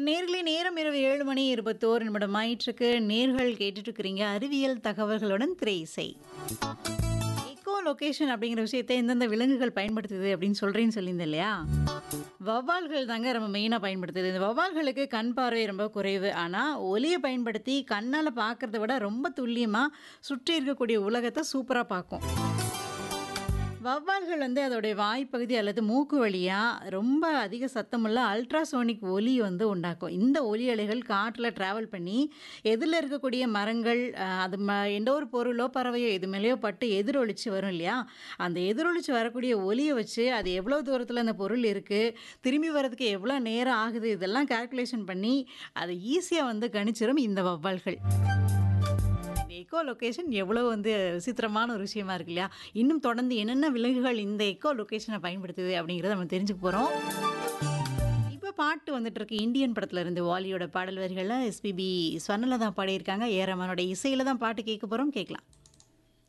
நேர்களே நேரம் இரவு ஏழு மணி இருபத்தோரு நிமிடம் ஆயிற்றுக்கு நேர்கள் கேட்டுட்டு இருக்கிறீங்க அறிவியல் தகவல்களுடன் திரை இசை எக்கோ லொகேஷன் அப்படிங்கிற விஷயத்தை எந்தெந்த விலங்குகள் பயன்படுத்துது அப்படின்னு சொல்றேன்னு சொல்லியிருந்தேன் இல்லையா வவ்வால்கள் தாங்க ரொம்ப மெயினாக பயன்படுத்துது இந்த வவ்வால்களுக்கு கண் பார்வை ரொம்ப குறைவு ஆனால் ஒலியை பயன்படுத்தி கண்ணால் பார்க்கறத விட ரொம்ப துல்லியமாக சுற்றி இருக்கக்கூடிய உலகத்தை சூப்பராக பார்க்கும் வவ்வால்கள் வந்து அதோடைய வாய்ப்பகுதி அல்லது மூக்கு வழியாக ரொம்ப அதிக சத்தமுள்ள அல்ட்ராசோனிக் ஒலி வந்து உண்டாக்கும் இந்த ஒலி அலைகள் காற்றில் ட்ராவல் பண்ணி எதிரில் இருக்கக்கூடிய மரங்கள் அஹ், அது ம எந்த ஒரு பொருளோ பறவையோ எது மேலேயோ பட்டு எதிரொலிச்சு வரும் இல்லையா அந்த எதிரொலிச்சு வரக்கூடிய ஒலியை வச்சு அது எவ்வளோ தூரத்தில் அந்த பொருள் இருக்குது திரும்பி வர்றதுக்கு எவ்வளோ நேரம் ஆகுது இதெல்லாம் கால்குலேஷன் பண்ணி அதை ஈஸியாக வந்து கணிச்சிரும் இந்த வவ்வால்கள் இந்த எக்கோ லொக்கேஷன் எவ்வளோ வந்து விசித்திரமான ஒரு விஷயமா இருக்கு இல்லையா இன்னும் தொடர்ந்து என்னென்ன விலங்குகள் இந்த எக்கோ லொக்கேஷனை பயன்படுத்துது அப்படிங்கிறத நம்ம தெரிஞ்சுக்க போகிறோம் இப்போ பாட்டு வந்துட்டு இருக்கு இந்தியன் படத்துல இருந்து வாலியோட பாடல் வரிகளில் எஸ்பிபி ஸ்வர்ணலதா பாடியிருக்காங்க ஏரமனோட இசையில தான் பாட்டு கேட்க போகிறோம் கேட்கலாம்